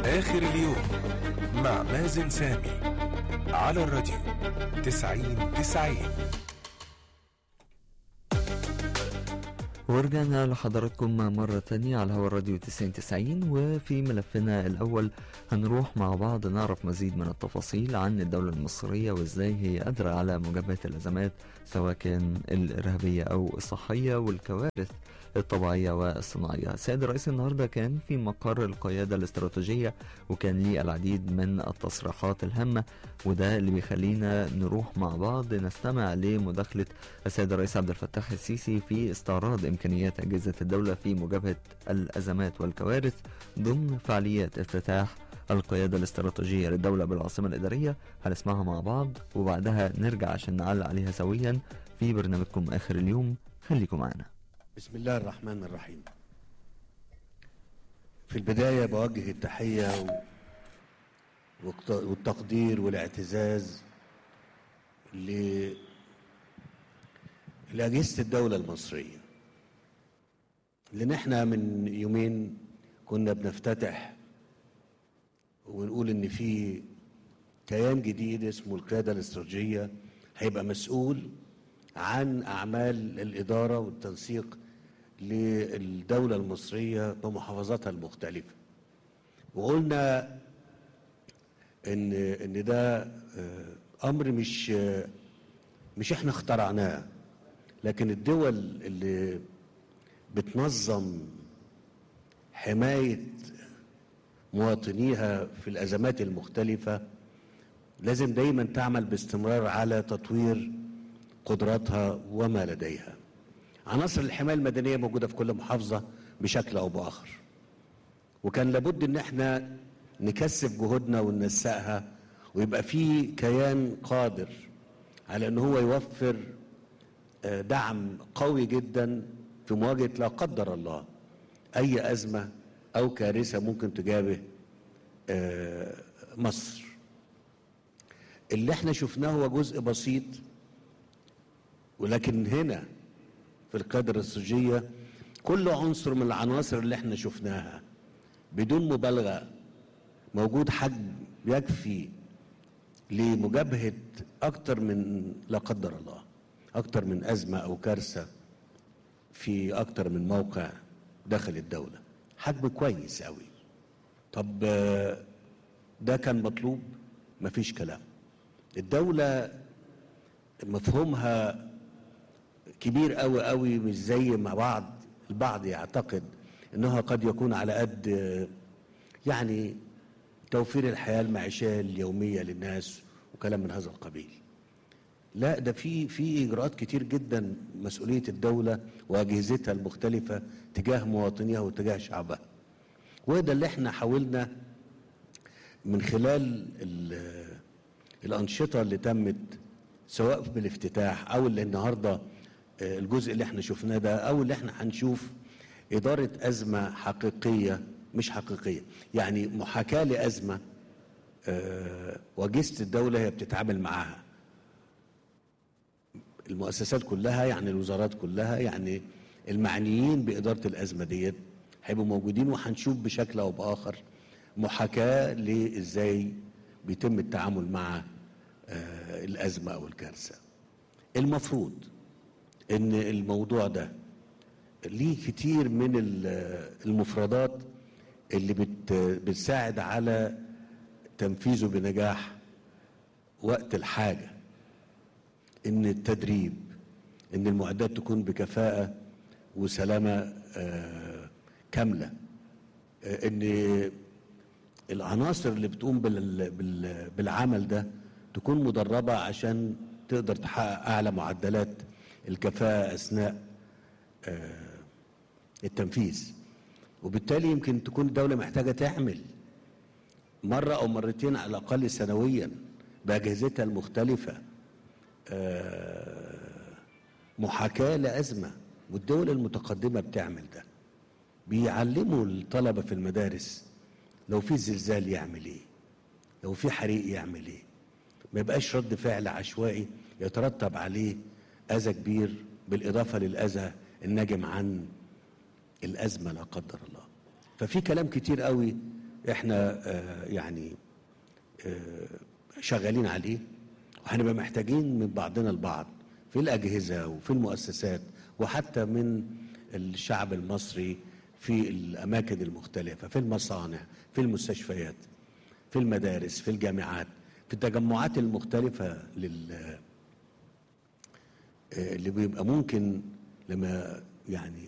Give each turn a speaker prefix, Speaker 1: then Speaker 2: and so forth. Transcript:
Speaker 1: آخر اليوم مع مازن سامي على الراديو تسعين تسعين
Speaker 2: ورجعنا لحضراتكم مرة تانية على هوا الراديو 9090 وفي ملفنا الأول هنروح مع بعض نعرف مزيد من التفاصيل عن الدولة المصرية وإزاي هي قادرة على مجابهة الأزمات سواء كان الإرهابية أو الصحية والكوارث الطبيعية والصناعية السيد الرئيس النهاردة كان في مقر القيادة الاستراتيجية وكان ليه العديد من التصريحات الهامة وده اللي بيخلينا نروح مع بعض نستمع لمداخلة السيد الرئيس عبد الفتاح السيسي في استعراض إمكانيات أجهزة الدولة في مجابهة الأزمات والكوارث ضمن فعاليات افتتاح القيادة الاستراتيجية للدولة بالعاصمة الإدارية هنسمعها مع بعض وبعدها نرجع عشان نعلق عليها سويا في برنامجكم آخر اليوم خليكم معنا
Speaker 3: بسم الله الرحمن الرحيم في البداية بوجه التحية و- والت- والتقدير والاعتزاز ل لأجهزة الدولة المصرية لأن احنا من يومين كنا بنفتتح ونقول إن في كيان جديد اسمه القيادة الاستراتيجية هيبقى مسؤول عن أعمال الإدارة والتنسيق للدولة المصرية بمحافظاتها المختلفة وقلنا إن إن ده آه، أمر مش آه، مش إحنا اخترعناه لكن الدول اللي بتنظم حماية مواطنيها في الأزمات المختلفة لازم دايما تعمل باستمرار على تطوير قدراتها وما لديها عناصر الحماية المدنية موجودة في كل محافظة بشكل أو بآخر وكان لابد ان احنا نكثف جهودنا وننسقها ويبقى في كيان قادر على ان هو يوفر آه، دعم قوي جدا في مواجهة لا قدر الله اي ازمة او كارثة ممكن تجابه آه، مصر اللي احنا شفناه هو جزء بسيط ولكن هنا في القيادة الاستراتيجية كل عنصر من العناصر اللي احنا شفناها بدون مبالغة موجود حجم يكفي لمجابهة أكتر من لا قدر الله أكتر من أزمة أو كارثة في أكتر من موقع داخل الدولة حجم كويس قوي طب آه، ده كان مطلوب مفيش كلام الدولة مفهومها كبير قوي قوي مش زي ما بعض البعض يعتقد انها قد يكون على قد آه، يعني توفير الحياه المعيشيه اليوميه للناس وكلام من هذا القبيل. لا ده في في اجراءات كتير جدا مسؤوليه الدوله واجهزتها المختلفه تجاه مواطنيها وتجاه شعبها. وده اللي احنا حاولنا من خلال ال- الانشطه اللي تمت سواء بالافتتاح او اللي النهارده آه، الجزء اللي احنا شفناه ده او اللي احنا هنشوف اداره ازمه حقيقيه مش حقيقيه يعني محاكاه لازمه آه، واجهزه الدوله هي بتتعامل معاها المؤسسات كلها يعني الوزارات كلها يعني المعنيين بإدارة الأزمة ديت هيبقوا موجودين وهنشوف بشكل أو بآخر محاكاة لإزاي بيتم التعامل مع آه، الأزمة أو الكارثة المفروض إن الموضوع ده ليه كتير من ال- المفردات اللي بت بتساعد على تنفيذه بنجاح وقت الحاجه ان التدريب ان المعدات تكون بكفاءه وسلامه آه، كامله آه، ان العناصر اللي بتقوم بال- بال- بالعمل ده تكون مدربه عشان تقدر تحقق اعلى معدلات الكفاءه اثناء آه، التنفيذ وبالتالي يمكن تكون الدوله محتاجه تعمل مره او مرتين على الاقل سنويا باجهزتها المختلفه آه، محاكاة لأزمة والدول المتقدمة بتعمل ده بيعلموا الطلبة في المدارس لو في زلزال يعمل ايه لو في حريق يعمل ايه ما يبقاش رد فعل عشوائي يترتب عليه أذى كبير بالإضافة للأذى الناجم عن الأزمة لا قدر الله ففي كلام كتير قوي احنا آه، يعني آه، شغالين عليه وهنبقى محتاجين من بعضنا البعض في الأجهزة وفي المؤسسات وحتى من الشعب المصري في الأماكن المختلفة في المصانع في المستشفيات في المدارس في الجامعات في التجمعات المختلفة لل آه، اللي بيبقى ممكن لما يعني